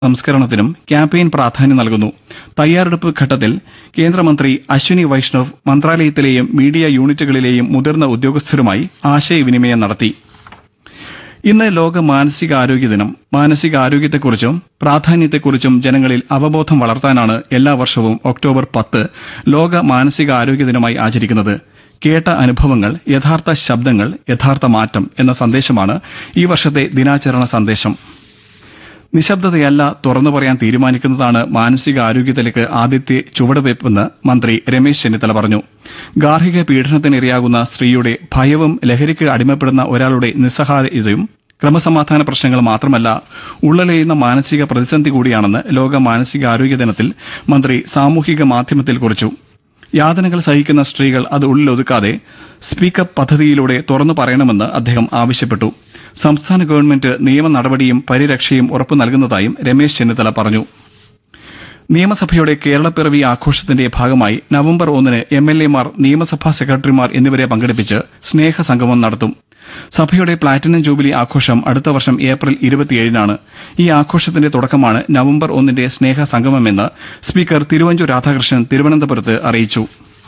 സംസ്കരണത്തിനും campaign പ്രാധാന്യം നൽകുന്നു തയ്യാറെടുപ്പ് ഘട്ടത്തിൽ കേന്ദ്രമന്ത്രി അശ്വിനി വൈഷ്ണവ് മന്ത്രാലയത്തിലെയും മീഡിയ യൂണിറ്റുകളിലെയും മുതിർന്ന ഉദ്യോഗസ്ഥരുമായി ആശയവിനിമയം നടത്തി ഇന്ന് ലോക മാനസികാരോഗ്യ ദിനം മാനസികാരോഗ്യത്തെക്കുറിച്ചും പ്രാധാന്യത്തെക്കുറിച്ചും ജനങ്ങളിൽ അവബോധം വളർത്താനാണ് എല്ലാ വർഷവും ഒക്ടോബർ പത്ത് ലോക മാനസികാരോഗ്യ ദിനമായി ആചരിക്കുന്നത് കേട്ട അനുഭവങ്ങൾ യഥാർത്ഥ ശബ്ദങ്ങൾ യഥാർത്ഥ മാറ്റം എന്ന സന്ദേശമാണ് ഈ വർഷത്തെ ദിനാചരണ സന്ദേശം നിശബ്ദതയല്ല തുറന്നു പറയാൻ തീരുമാനിക്കുന്നതാണ് മാനസികാരോഗ്യത്തിലേക്ക് ആദ്യത്തെ ചുവടുവയ്പ്പെന്ന് മന്ത്രി രമേശ് ചെന്നിത്തല പറഞ്ഞു ഗാർഹിക പീഡനത്തിനിരയാകുന്ന സ്ത്രീയുടെ ഭയവും ലഹരിക്ക് അടിമപ്പെടുന്ന ഒരാളുടെ നിസ്സഹായതയും ക്രമസമാധാന പ്രശ്നങ്ങൾ മാത്രമല്ല ഉള്ളലെയുന്ന മാനസിക പ്രതിസന്ധി കൂടിയാണെന്ന് ലോക മാനസികാരോഗ്യ ദിനത്തിൽ മന്ത്രി സാമൂഹിക മാധ്യമത്തിൽ കുറിച്ചു യാതനകൾ സഹിക്കുന്ന സ്ത്രീകൾ അത് ഉള്ളിലൊതുക്കാതെ സ്പീക്കപ്പ് പദ്ധതിയിലൂടെ തുറന്നു പറയണമെന്ന് അദ്ദേഹം ആവശ്യപ്പെട്ടു സംസ്ഥാന ഗവൺമെന്റ് നിയമ നടപടിയും പരിരക്ഷയും ഉറപ്പു നൽകുന്നതായും രമേശ് ചെന്നിത്തല പറഞ്ഞു നിയമസഭയുടെ കേരളപ്പിറവി ആഘോഷത്തിന്റെ ഭാഗമായി നവംബർ ഒന്നിന് എം എൽ എമാർ നിയമസഭാ സെക്രട്ടറിമാർ എന്നിവരെ പങ്കെടുപ്പിച്ച് സ്നേഹസംഗമം നടത്തും സഭയുടെ പ്ലാറ്റിനം ജൂബിലി ആഘോഷം അടുത്ത വർഷം ഏപ്രിൽ ഇരുപത്തിയേഴിനാണ് ഈ ആഘോഷത്തിന്റെ തുടക്കമാണ് നവംബർ ഒന്നിന്റെ സ്നേഹസംഗമമെന്ന് സ്പീക്കർ തിരുവഞ്ചൂർ രാധാകൃഷ്ണൻ തിരുവനന്തപുരത്ത് അറിയിച്ചു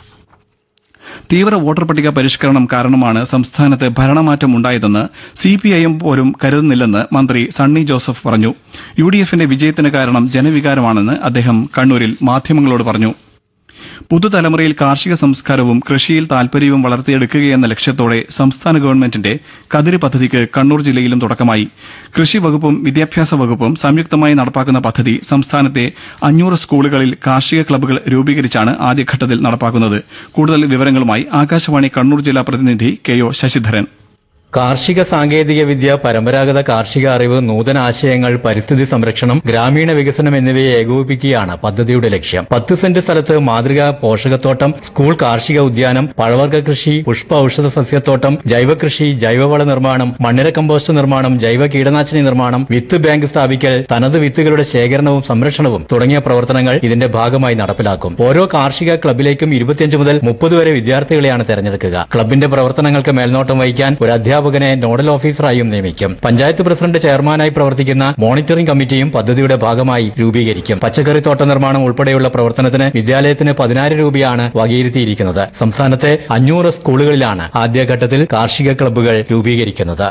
തീവ്ര വോട്ടർ പട്ടിക പരിഷ്കരണം കാരണമാണ് സംസ്ഥാനത്ത് ഭരണമാറ്റം ഉണ്ടായതെന്ന് സിപിഐഎം പോലും കരുതുന്നില്ലെന്ന് മന്ത്രി സണ്ണി ജോസഫ് പറഞ്ഞു യു ഡി എഫിന്റെ വിജയത്തിന് കാരണം ജനവികാരമാണെന്ന് അദ്ദേഹം കണ്ണൂരിൽ മാധ്യമങ്ങളോട് പറഞ്ഞു പുതുതലമുറയിൽ കാർഷിക സംസ്കാരവും കൃഷിയിൽ താൽപര്യവും വളർത്തിയെടുക്കുകയെന്ന ലക്ഷ്യത്തോടെ സംസ്ഥാന ഗവൺമെന്റിന്റെ കതിര് പദ്ധതിക്ക് കണ്ണൂർ ജില്ലയിലും തുടക്കമായി കൃഷി വകുപ്പും വിദ്യാഭ്യാസ വകുപ്പും സംയുക്തമായി നടപ്പാക്കുന്ന പദ്ധതി സംസ്ഥാനത്തെ അഞ്ഞൂറ് സ്കൂളുകളിൽ കാർഷിക ക്ലബ്ബുകൾ രൂപീകരിച്ചാണ് ആദ്യഘട്ടത്തിൽ നടപ്പാക്കുന്നത് കൂടുതൽ വിവരങ്ങളുമായി ആകാശവാണി കണ്ണൂർ ജില്ലാ പ്രതിനിധി കെ ഒ ശശിധരൻ കാർഷിക സാങ്കേതിക വിദ്യ പരമ്പരാഗത കാർഷിക അറിവ് നൂതന ആശയങ്ങൾ പരിസ്ഥിതി സംരക്ഷണം ഗ്രാമീണ വികസനം എന്നിവയെ ഏകോപിപ്പിക്കുകയാണ് പദ്ധതിയുടെ ലക്ഷ്യം പത്ത് സെന്റ് സ്ഥലത്ത് മാതൃകാ പോഷകത്തോട്ടം സ്കൂൾ കാർഷിക ഉദ്യാനം പഴവർഗ്ഗ കൃഷി പുഷ്പ ഔഷധ സസ്യത്തോട്ടം ജൈവകൃഷി ജൈവവള നിർമ്മാണം മണ്ണിര കമ്പോസ്റ്റ് നിർമ്മാണം ജൈവ കീടനാശിനി നിർമ്മാണം വിത്ത് ബാങ്ക് സ്ഥാപിക്കൽ തനത് വിത്തുകളുടെ ശേഖരണവും സംരക്ഷണവും തുടങ്ങിയ പ്രവർത്തനങ്ങൾ ഇതിന്റെ ഭാഗമായി നടപ്പിലാക്കും ഓരോ കാർഷിക ക്ലബിലേക്കും ഇരുപത്തിയഞ്ച് മുതൽ മുപ്പത് വരെ വിദ്യാർത്ഥികളെയാണ് തെരഞ്ഞെടുക്കുക ക്ലബിന്റെ പ്രവർത്തനങ്ങൾക്ക് മേൽനോട്ടം വഹിക്കാൻ ഒരു അധ്യാപകനെ നോഡൽ ഓഫീസറായും നിയമിക്കും പഞ്ചായത്ത് പ്രസിഡന്റ് ചെയർമാനായി പ്രവർത്തിക്കുന്ന മോണിറ്ററിംഗ് കമ്മിറ്റിയും പദ്ധതിയുടെ ഭാഗമായി രൂപീകരിക്കും പച്ചക്കറിത്തോട്ട നിർമ്മാണം ഉൾപ്പെടെയുള്ള പ്രവർത്തനത്തിന് വിദ്യാലയത്തിന് പതിനായിരം രൂപയാണ് വകയിരുത്തിയിരിക്കുന്നത് സംസ്ഥാനത്തെ അഞ്ഞൂറ് സ്കൂളുകളിലാണ് ആദ്യഘട്ടത്തിൽ കാർഷിക ക്ലബ്ബുകൾ രൂപീകരിക്കുന്നത്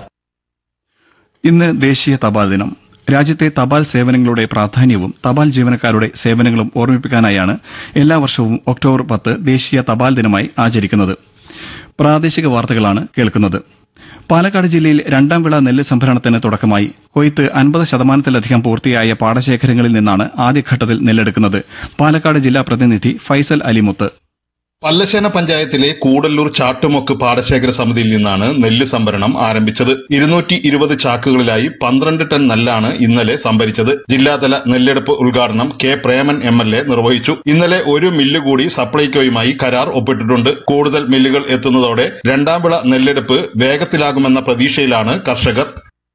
ഇന്ന് ദേശീയ തപാൽ ദിനം രാജ്യത്തെ തപാൽ സേവനങ്ങളുടെ പ്രാധാന്യവും തപാൽ ജീവനക്കാരുടെ സേവനങ്ങളും ഓർമ്മിപ്പിക്കാനായാണ് എല്ലാ വർഷവും ഒക്ടോബർ പത്ത് ദേശീയ തപാൽ ദിനമായി ആചരിക്കുന്നത് പ്രാദേശിക വാർത്തകളാണ് കേൾക്കുന്നത് പാലക്കാട് ജില്ലയിൽ രണ്ടാം വിള നെല്ല് സംഭരണത്തിന് തുടക്കമായി കൊയ്ത്ത് അൻപത് ശതമാനത്തിലധികം പൂർത്തിയായ പാടശേഖരങ്ങളിൽ നിന്നാണ് ആദ്യഘട്ടത്തിൽ നെല്ലെടുക്കുന്നത് പാലക്കാട് ജില്ലാ പ്രതിനിധി ഫൈസൽ അലിമുത്ത് പല്ലശ്ശേന പഞ്ചായത്തിലെ കൂടല്ലൂർ ചാട്ടുമൊക്ക് പാടശേഖര സമിതിയിൽ നിന്നാണ് നെല്ല് സംഭരണം ആരംഭിച്ചത് ഇരുന്നൂറ്റി ഇരുപത് ചാക്കുകളിലായി പന്ത്രണ്ട് ടൺ നെല്ലാണ് ഇന്നലെ സംഭരിച്ചത് ജില്ലാതല നെല്ലെടുപ്പ് ഉദ്ഘാടനം K Preman M L A നിർവഹിച്ചു ഇന്നലെ ഒരു മില്ല് കൂടി സപ്ലൈകോയുമായി കരാർ ഒപ്പിട്ടിട്ടുണ്ട് കൂടുതൽ മില്ലുകൾ എത്തുന്നതോടെ രണ്ടാം വിള നെല്ലെടുപ്പ് വേഗത്തിലാകുമെന്ന പ്രതീക്ഷയിലാണ് കർഷകർ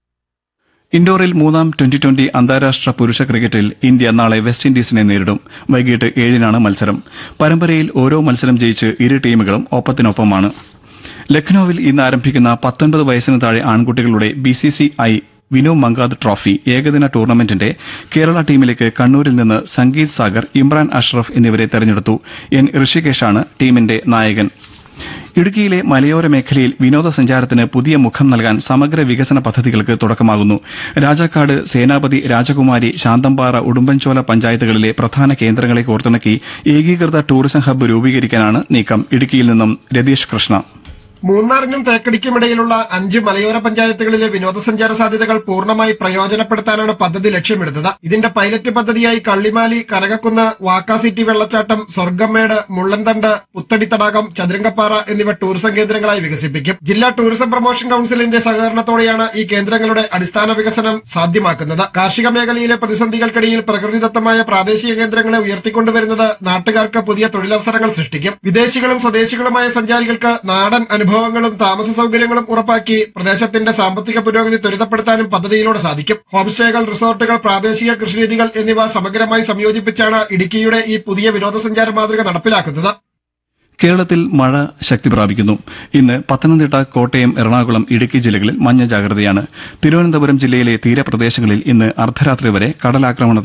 ഇൻഡോറിൽ മൂന്നാം ട്വന്റി ട്വന്റി അന്താരാഷ്ട്ര പുരുഷ ക്രിക്കറ്റിൽ ഇന്ത്യ നാളെ വെസ്റ്റ് ഇൻഡീസിനെ നേരിടും വൈകിട്ട് ഏഴിനാണ് മത്സരം പരമ്പരയിൽ ഓരോ മത്സരം ജയിച്ച് ഇരു ടീമുകളും ഒപ്പത്തിനൊപ്പമാണ് ലക്നൌവിൽ ഇന്ന് ആരംഭിക്കുന്ന പത്തൊൻപത് വയസ്സിന് താഴെ ആൺകുട്ടികളുടെ B C C I Vinoo Mankad trophy ഏകദിന ടൂർണമെന്റിന്റെ കേരള ടീമിലേക്ക് കണ്ണൂരിൽ നിന്ന് സംഗീത് സാഗർ ഇമ്രാൻ അഷ്റഫ് എന്നിവരെ തെരഞ്ഞെടുത്തു എൻ ഋഷികേഷാണ് ടീമിന്റെ നായകൻ ഇടുക്കിയിലെ മലയോര മേഖലയിൽ വിനോദസഞ്ചാരത്തിന് പുതിയ മുഖം നൽകാൻ സമഗ്ര വികസന പദ്ധതികൾക്ക് തുടക്കമാകുന്നു രാജാക്കാട് സേനാപതി രാജകുമാരി ശാന്തമ്പാറ ഉടുമ്പൻചോല പഞ്ചായത്തുകളിലെ പ്രധാന കേന്ദ്രങ്ങളെ കോർത്തിണക്കി ഏകീകൃത ടൂറിസം ഹബ്ബ് രൂപീകരിക്കാനാണ് നീക്കം ഇടുക്കിയിൽ നിന്നും രതീഷ് കൃഷ്ണ മൂന്നാറിനും തേക്കടിക്കുമിടയിലുള്ള അഞ്ച് മലയോര പഞ്ചായത്തുകളിലെ വിനോദസഞ്ചാര സാധ്യതകൾ പൂർണ്ണമായി പ്രയോജനപ്പെടുത്താനാണ് പദ്ധതി ലക്ഷ്യമിടുന്നത് ഇതിന്റെ പൈലറ്റ് പദ്ധതിയായി കള്ളിമാലി കനകക്കുന്ന് വാക്കാ സിറ്റി വെള്ളച്ചാട്ടം സ്വർഗമേട് മുള്ളൻതണ്ട് പുത്തടി തടാകം ചതുരംഗപ്പാറ എന്നിവ ടൂറിസം കേന്ദ്രങ്ങളായി വികസിപ്പിക്കും ജില്ലാ ടൂറിസം പ്രൊമോഷൻ കൌൺസിലിന്റെ സഹകരണത്തോടെയാണ് ഈ കേന്ദ്രങ്ങളുടെ അടിസ്ഥാന വികസനം സാധ്യമാക്കുന്നത് കാർഷിക മേഖലയിലെ പ്രതിസന്ധികൾക്കിടയിൽ പ്രകൃതിദത്തമായ പ്രാദേശിക കേന്ദ്രങ്ങളെ ഉയർത്തിക്കൊണ്ടുവരുന്നത് നാട്ടുകാർക്ക് പുതിയ തൊഴിലവസരങ്ങൾ സൃഷ്ടിക്കും വിദേശികളും സ്വദേശികളുമായ സഞ്ചാരികൾക്ക് നാടൻ അനുഭവങ്ങളും താമസ സൗകര്യങ്ങളും ഉറപ്പാക്കി പ്രദേശത്തിന്റെ സാമ്പത്തിക പുരോഗതി ത്വരിതപ്പെടുത്താനും പദ്ധതിയിലൂടെ സാധിക്കും ഹോം സ്റ്റേകൾ റിസോർട്ടുകൾ പ്രാദേശിക കൃഷിരീതികൾ എന്നിവ സമഗ്രമായി സംയോജിപ്പിച്ചാണ് ഇടുക്കിയുടെ ഈ പുതിയ വിനോദസഞ്ചാര മാതൃക നടപ്പിലാക്കുന്നത് കേരളത്തിൽ മഴ ശക്തി പ്രാപിക്കുന്നു ഇന്ന് പത്തനംതിട്ട കോട്ടയം എറണാകുളം ഇടുക്കി ജില്ലകളിൽ മഞ്ഞ ജാഗ്രതയാണ് തിരുവനന്തപുരം ജില്ലയിലെ തീരപ്രദേശങ്ങളിൽ ഇന്ന് അർദ്ധരാത്രി വരെ കടലാക്രമണത്തിന്